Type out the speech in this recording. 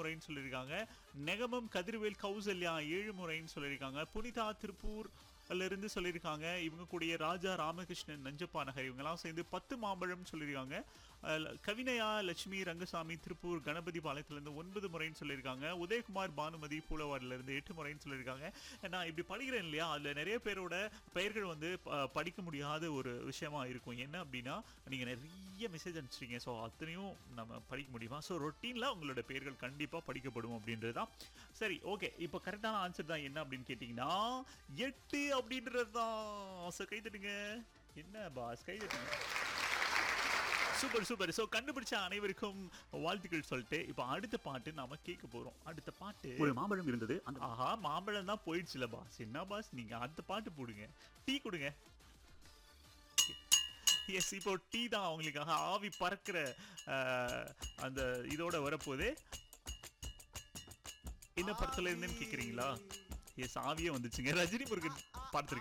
முறைன்னு சொல்லியிருக்காங்க நெகமம் கதிர்வேல் கௌசல்யா ஏழு முறைன்னு சொல்லியிருக்காங்க புனிதா திருப்பூர் இருந்து சொல்லியிருக்காங்க இவங்க கூடிய ராஜா ராமகிருஷ்ணன் நஞ்சப்பா நகர் இவங்கெல்லாம் சேர்ந்து பத்து மாம்பழம் சொல்லியிருக்காங்க அஹ் கவினயா லட்சுமி ரங்கசாமி திருப்பூர் கணபதி பாளையத்துலேருந்து ஒன்பது முறைன்னு சொல்லியிருக்காங்க உதயகுமார் பானுமதி பூலவாரிலிருந்து எட்டு முறைன்னு சொல்லியிருக்காங்க நான் இப்படி படிக்கிறேன் இல்லையா அதில் நிறைய பேரோட பெயர்கள் வந்து ப- படிக்க முடியாத ஒரு விஷயமா இருக்கும் என்ன அப்படின்னா நீங்கள் நிறைய மெசேஜ் அனுப்பிச்சிருக்கீங்க ஸோ அத்தனையும் நம்ம படிக்க முடியுமா ஸோ ரொட்டீனில் உங்களோட பெயர்கள் கண்டிப்பாக படிக்கப்படும் அப்படின்றது தான் சரி ஓகே இப்போ கரெக்டான ஆன்சர் தான் என்ன அப்படின்னு கேட்டிங்கன்னா எட்டு அப்படின்றது தான் ஸோ கை தட்டுங்க என்ன பாஸ் கை தட்டுங்க சூப்பர் சூப்பர் ஸோ கண்டுபிடிச்ச அனைவருக்கும் வாழ்த்துக்கள் சொல்லிட்டு இப்போ அடுத்த பாட்டு நாம கேட்க போறோம் அடுத்த பாட்டு ஒரு மாம்பழம் இருந்தது அந்த ஆஹா மாம்பழம் தான் போயிடுச்சுல பாஸ் என்ன பாஸ் நீங்க அடுத்த பாட்டு போடுங்க டீ கொடுங்க எஸ் இப்போ டீ தான் அவங்களுக்காக ஆவி பறக்கிற அஹ், அந்த இதோட வரப்போகுது என்ன படத்துல இருந்துன்னு கேக்குறீங்களா எஸ் ஆவியே வந்துச்சுங்க ரஜினி முருகன் பார்த்துருக்கீங்க